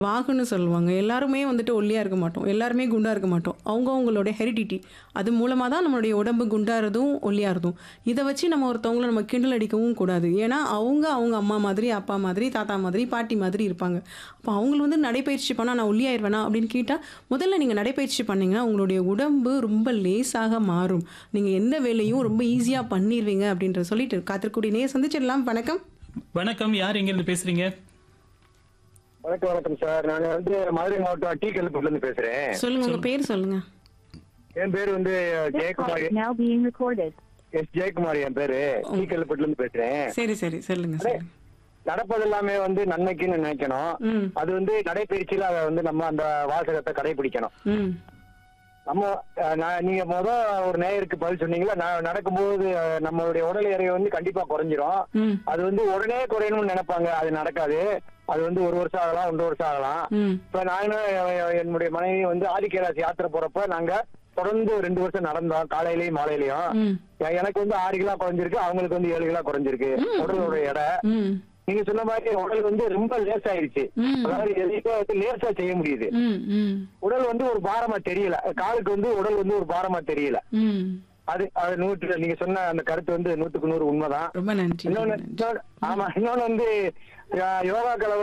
வாகுன்னு சொல்லுவாங்க எல்லாருமே வந்துட்டு ஒல்லியாக இருக்க மாட்டோம் எல்லாருமே குண்டாக இருக்க மாட்டோம் அவங்க அவங்களோட ஹெரிடிட்டி அது மூலமாக தான் நம்மளுடைய உடம்பு குண்டாகிறதும் ஒல்லியாகிறதும் இதை வச்சு நம்ம ஒருத்தவங்கள நம்ம கிண்டல் அடிக்கவும் கூடாது ஏன்னா அவங்க அவங்க அம்மா மாதிரி அப்பா மாதிரி தாத்தா மாதிரி பாட்டி மாதிரி இருப்பாங்க அப்போ அவங்கள வந்து நடைப்பயிற்சி பண்ணால் நான் ஒல்லியாயிருவேனா அப்படின்னு கேட்டால் முதல்ல நீங்கள் நடைப்பயிற்சி பண்ணீங்கன்னா உங்களுடைய உடம்பு ரொம்ப லேசாக மாறும் நீங்கள் எந்த வேலையும் ரொம்ப ஈஸியாக பண்ணிடுவீங்க அப்படின்ற சொல்லிட்டு காத்திருக்கூடிய நேர் சந்திச்சிடலாம் வணக்கம் வணக்கம் யார் எங்கிருந்து பேசுறீங்க வணக்கம் வணக்கம் சார் நான் வந்து மதுரை மாவட்டம் டி கல்லுப்பூர்ல இருந்து பேசுறேன் சொல்லுங்க உங்க பேர் சொல்லுங்க என் பேர் வந்து This call Jayakumar is now being recorded. S Jayakumar என் பேரு டி கல்லுப்பூர்ல இருந்து பேசுறேன் சரி சரி சொல்லுங்க சொல்லுங்க நடப்பது எல்லாமே வந்து நன்மைக்குன்னு நினைக்கணும் ம் அது வந்து நடைபயிற்சியில அதை வந்து நம்ம அந்த வாசகத்தை கடைபிடிக்கணும் ம் நம்ம அஹ், நான் நீங்க முத ஒரு நேயருக்கு பதில் சொன்னீங்களா நான் நடக்கும்போது அஹ், நம்மளுடைய உடல் எடை வந்து கண்டிப்பா குறைஞ்சிரும் ம் அது வந்து உடனே குறையணும்னு நினைப்பாங்க அது நடக்காது அது வந்து ஒரு வருஷம் ஆகலாம் ஒன்றரை வருஷம் ஆகலாம் ம் இப்ப நானும் எ- என்னுடைய மனைவி வந்து ஆதிக்கேராசி யாத்திரை போறப்ப நாங்க தொடர்ந்து ரெண்டு வருஷம் நடந்தோம் காலையிலயும் மாலையிலயும் ம் எ- எனக்கு வந்து ஆறு கிலோ குறைஞ்சிருக்கு அவங்களுக்கு வந்து ஏழு கிலோ குறைஞ்சிருக்கு உடலோட எடை ம் நீங்க சொன்ன மாதிரி உடல் வந்து ரொம்ப லேசாயிருச்சு ம். அதாவது எதையுமே வந்து லேசா செய்ய முடியுது ம் ம் உடல் வந்து ஒரு பாரமா தெரியல காலுக்கு வந்து உடல் வந்து ஒரு பாரமா தெரியல ம் அது அது நூற்று நீங்க சொன்ன அந்த கருத்து வந்து நூத்துக்கு நூறு உண்மைதான் ரொம்ப நன்றி ரொம்ப இன்னொன்னு நன்றி. இன்னொன்னு- ஆமா இன்னொன்னு வந்து யோகா கலை